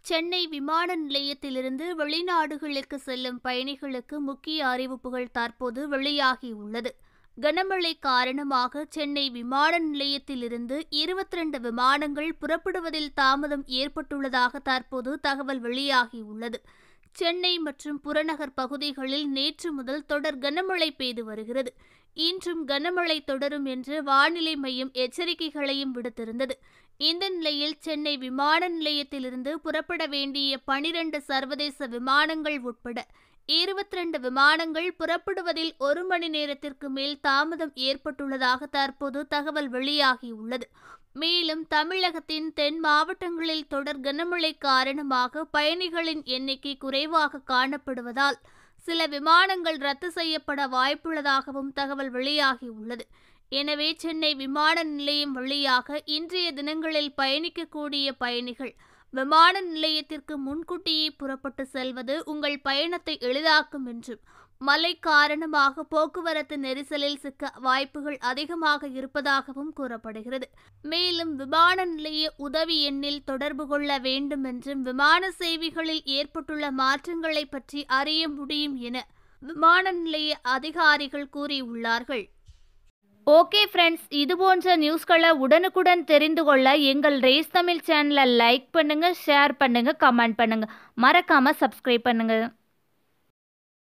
சென்னை விமான நிலையத்திலிருந்து வெளிநாடுகளுக்கு செல்லும் பயணிகளுக்கு முக்கிய அறிவிப்புகள் தற்போது வெளியாகியுள்ளது கனமழை காரணமாக சென்னை விமான நிலையத்திலிருந்து இருபத்தி ரெண்டு விமானங்கள் புறப்படுவதில் தாமதம் ஏற்பட்டுள்ளதாக தற்போது தகவல் வெளியாகியுள்ளது சென்னை மற்றும் புறநகர் பகுதிகளில் நேற்று முதல் தொடர் கனமழை பெய்து வருகிறது இன்றும் கனமழை தொடரும் என்று வானிலை மையம் எச்சரிக்கைகளையும் விடுத்திருந்தது இந்த நிலையில் சென்னை விமான நிலையத்திலிருந்து புறப்பட வேண்டிய பனிரெண்டு சர்வதேச விமானங்கள் உட்பட இருபத்தி ரெண்டு விமானங்கள் புறப்படுவதில் ஒரு மணி நேரத்திற்கு மேல் தாமதம் ஏற்பட்டுள்ளதாக தற்போது தகவல் வெளியாகியுள்ளது மேலும் தமிழகத்தின் தென் மாவட்டங்களில் தொடர் கனமழை காரணமாக பயணிகளின் எண்ணிக்கை குறைவாக காணப்படுவதால் சில விமானங்கள் ரத்து செய்யப்பட வாய்ப்புள்ளதாகவும் தகவல் வெளியாகியுள்ளது எனவே சென்னை விமான நிலையம் வழியாக இன்றைய தினங்களில் பயணிக்கக்கூடிய பயணிகள் விமான நிலையத்திற்கு முன்கூட்டியே புறப்பட்டு செல்வது உங்கள் பயணத்தை எளிதாக்கும் என்றும் மழை காரணமாக போக்குவரத்து நெரிசலில் சிக்க வாய்ப்புகள் அதிகமாக இருப்பதாகவும் கூறப்படுகிறது மேலும் விமான நிலைய உதவி எண்ணில் தொடர்பு கொள்ள வேண்டும் என்றும் விமான சேவைகளில் ஏற்பட்டுள்ள மாற்றங்களை பற்றி அறிய முடியும் என விமான நிலைய அதிகாரிகள் கூறியுள்ளார்கள் ஓகே ஃப்ரெண்ட்ஸ் இது போன்ற நியூஸ்களை உடனுக்குடன் தெரிந்து கொள்ள எங்கள் ரேஸ் தமிழ் சேனலை லைக் பண்ணுங்கள் ஷேர் பண்ணுங்கள் கமெண்ட் பண்ணுங்கள் மறக்காமல் சப்ஸ்கிரைப் பண்ணுங்கள்